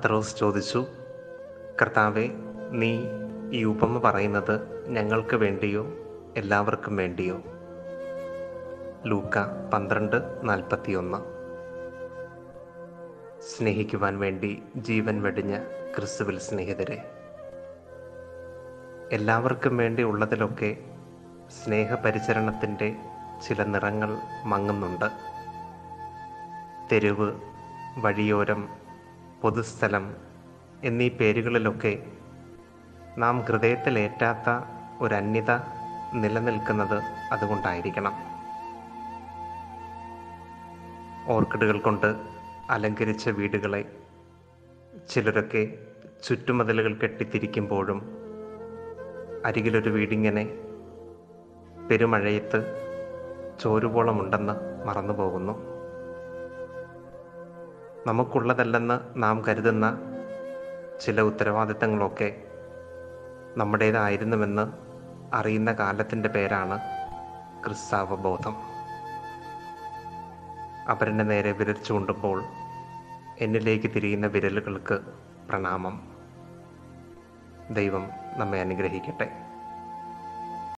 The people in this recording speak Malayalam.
പത്രോസ് ചോദിച്ചു കർത്താവെ നീ ഈ ഉപമ പറയുന്നത് ഞങ്ങൾക്ക് വേണ്ടിയോ എല്ലാവർക്കും വേണ്ടിയോ ലൂക്ക പന്ത്രണ്ട് നാൽപ്പത്തിയൊന്ന് സ്നേഹിക്കുവാൻ വേണ്ടി ജീവൻ വെടിഞ്ഞ ക്രിസ്തുവിൽ സ്നേഹിതരെ എല്ലാവർക്കും വേണ്ടി ഉള്ളതിലൊക്കെ സ്നേഹപരിചരണത്തിൻ്റെ ചില നിറങ്ങൾ മങ്ങുന്നുണ്ട് തെരുവ് വഴിയോരം പൊതുസ്ഥലം എന്നീ പേരുകളിലൊക്കെ നാം ഹൃദയത്തിലേറ്റാത്ത ഒരു അന്യത നിലനിൽക്കുന്നത് അതുകൊണ്ടായിരിക്കണം ഓർക്കിഡുകൾ കൊണ്ട് അലങ്കരിച്ച വീടുകളെ ചിലരൊക്കെ ചുറ്റുമതിലുകൾ കെട്ടിത്തിരിക്കുമ്പോഴും അരികിലൊരു വീടിങ്ങനെ പെരുമഴയത്ത് ചോരുവോളമുണ്ടെന്ന് മറന്നുപോകുന്നു നമുക്കുള്ളതല്ലെന്ന് നാം കരുതുന്ന ചില ഉത്തരവാദിത്തങ്ങളൊക്കെ നമ്മുടേതായിരുന്നുവെന്ന് അറിയുന്ന കാലത്തിൻ്റെ പേരാണ് ക്രിസ്താവബോധം അവരൻ്റെ നേരെ വിരൽ ചൂണ്ടുമ്പോൾ എന്നിലേക്ക് തിരിയുന്ന വിരലുകൾക്ക് പ്രണാമം ദൈവം നമ്മെ അനുഗ്രഹിക്കട്ടെ